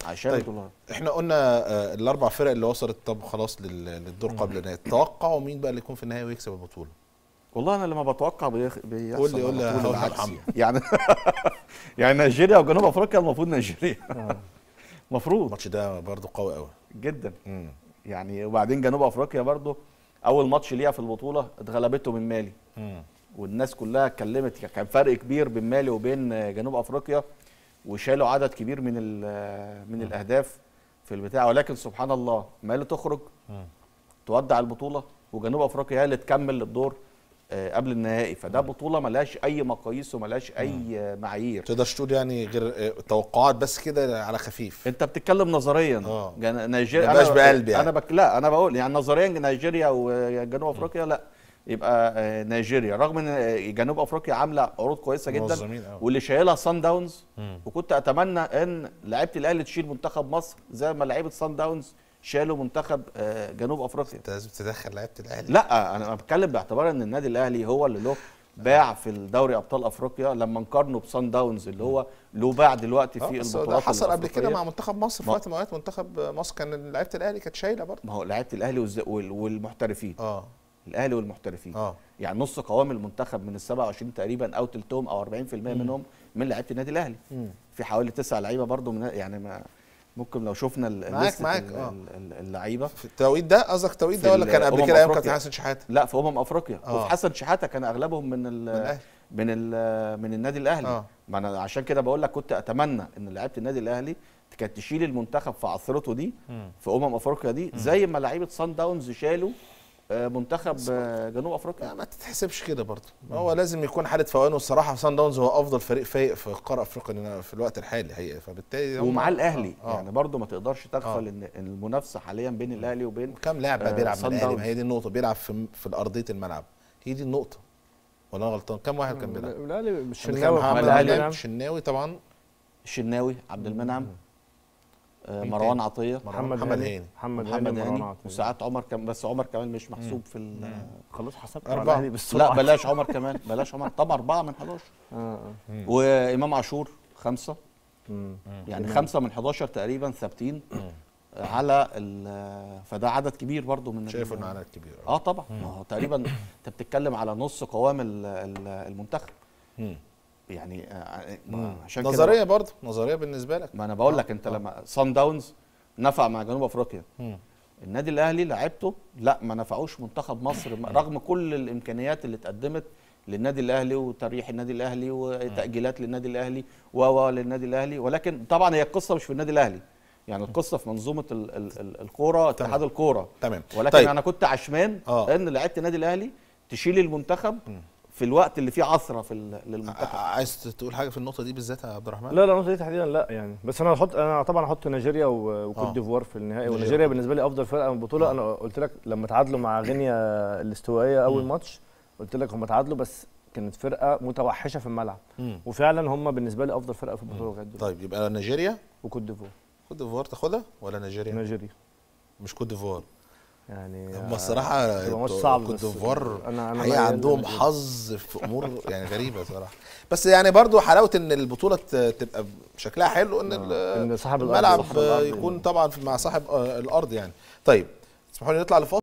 عشان طيب. الدولار احنا قلنا آه، الاربع فرق اللي وصلت طب خلاص لل- للدور قبل النهائي توقعوا مين بقى اللي يكون في النهائي ويكسب البطوله والله انا لما بتوقع بيخ... بيحصل قول لي- قول لي على طول هقول العكس محمد. يعني يعني نيجيريا وجنوب افريقيا المفروض نيجيريا المفروض الماتش ده برضو قوي قوي جدا مم. يعني وبعدين جنوب افريقيا برضو اول ماتش ليها في البطوله اتغلبته من مالي مم. والناس كلها اتكلمت كان فرق كبير بين مالي وبين جنوب افريقيا وشالوا عدد كبير من ال- من الاهداف في البتاع ولكن سبحان الله مالي تخرج مم. تودع البطوله وجنوب افريقيا هي اللي تكمل للدور آه، قبل النهائي فده بطوله ملهاش اي مقاييس وملهاش اي آه، معايير تقدرش تقول يعني غير آه، توقعات بس كده على خفيف انت بتتكلم نظريا اه. جن- نيجيريا ما يبقاش أنا- بقلب يعني. انا بك لا انا بقول يعني نظريا نيجيريا وجنوب افريقيا لا يبقى آه، نيجيريا رغم ان آه، جنوب افريقيا عامله عروض كويسه جدا منظمين قوي. واللي شايلها سان داونز مم. وكنت اتمنى ان لعيبه الاهلي تشيل منتخب مصر زي ما لعيبه سان داونز شالوا منتخب آه، جنوب افريقيا انت لازم تدخل لعيبه الاهلي لا انا بتكلم باعتبار ان النادي الاهلي هو اللي له باع في الدوري ابطال افريقيا لما نقارنه بسان داونز اللي هو له باع دلوقتي آه، في بس ده البطولات حصل قبل كده الأفريقية. مع منتخب مصر في ما- وقت من الاوقات منتخب مصر كان لعيبه الاهلي كانت شايله برضه ما هو لعيبه الاهلي والز- وال- والمحترفين اه الاهلي والمحترفين اه يعني نص قوام المنتخب من ال 27 تقريبا او تلتهم او 40% منهم من لعيبه النادي الاهلي مم. في حوالي تسع لعيبه برضو من يعني ما ممكن لو شفنا ال- معاك- لستة معاك، ال- آه. ال- ال- اللعيبه في التوقيت ده قصدك التوقيت في ده ولا كان قبل الأمم كده ايام أفريقيا. كابتن حسن شحاته لا في امم افريقيا آه. وفي حسن شحاته كان اغلبهم من ال الأهلي. من ال من النادي الاهلي آه. ما انا عشان كده بقول لك كنت اتمنى ان لعيبه النادي الاهلي كانت تشيل المنتخب في عثرته دي في امم افريقيا دي زي ما لعيبه سان داونز شالوا آه، منتخب آه، جنوب افريقيا لا ما تتحسبش كده برضه هو لازم يكون حاله فوانه الصراحه سان داونز هو افضل فريق فايق في قاره افريقيا في الوقت الحالي حقيقه فبالتالي هم- ومعاه الاهلي آه. يعني برضو ما تقدرش تغفل آه. ان إن المنافسه حاليا بين الاهلي وبين كم لاعب بقى آه، بيلعب من صن الاهلي داونز. ما هي دي النقطه بيلعب في في ارضيه الملعب هي دي النقطه ولا انا غلطان كم واحد كان بيلعب الاهلي مش كان شناوي محمد محمد الأهلي. علي علي الشناوي طبعا الشناوي عبد المنعم آه، مين مروان تاني؟ عطيه محمد محمد هاني هاني. محمد هاني محمد ومروان هاني عطية. وساعات عمر كمان بس عمر كمان مش محسوب في ال- خلاص حسبت أربعة. على الاهلي بالسرعه لا بلاش عمر كمان بلاش عمر طبعا اربعه من 11 آه، آه. وامام عاشور خمسه مم. يعني تمام. خمسه من 11 تقريبا ثابتين على ال- فده عدد كبير برضو من شايف ال- انه عدد كبير اه طبعا ما هو تقريبا انت بتتكلم على نص قوام ال- ال- المنتخب مم. يعني آه، ما- عشان كده نظريه برضه نظريه بالنسبه لك ما انا بقول لك انت لما سان داونز نفع مع جنوب افريقيا مم. النادي الاهلي لعبته لا ما نفعوش منتخب مصر رغم كل الامكانيات اللي اتقدمت للنادي الاهلي وتريح النادي الاهلي وتاجيلات للنادي الاهلي و و للنادي الاهلي ولكن طبعا هي القصه مش في النادي الاهلي يعني القصه في منظومه ال- ال- ال- الكوره اتحاد الكوره تمام ولكن طيب. طيب. انا كنت عشمان آه. ان لعيبه النادي الاهلي تشيل المنتخب في الوقت اللي فيه عثره في ال- للمنتخب ع- عايز تقول حاجه في النقطه دي بالذات يا عبد الرحمن لا لا النقطه دي تحديدا لا يعني بس انا هحط انا طبعا هحط نيجيريا و- آه. وكوت ديفوار في النهائي نيجيريا. ونيجيريا بالنسبه لي افضل فرقه من البطوله انا قلت لك لما تعادلوا مع غينيا الاستوائيه اول ماتش قلت لك هم تعادلوا بس كانت فرقه متوحشه في الملعب مم. وفعلا هم بالنسبه لي افضل فرقه في البطوله لغايه دلوقتي طيب يبقى نيجيريا وكوت ديفوار كوت ديفوار تاخدها ولا نيجيريا نيجيريا مش كوت ديفوار يعني هم الصراحه تبقى ماتش بتوع صعب كوت بس ديفوار أنا- أنا الحقيقه ميال عندهم لنيجيريا. حظ في امور يعني غريبه صراحه بس يعني برضو حلاوه ان البطوله ت- تبقى شكلها حلو ان ال- إن صاحب الأرض- الملعب صاحب الأرض يكون طبعا مع صاحب آه، الارض يعني طيب اسمحوا لي نطلع لفاصل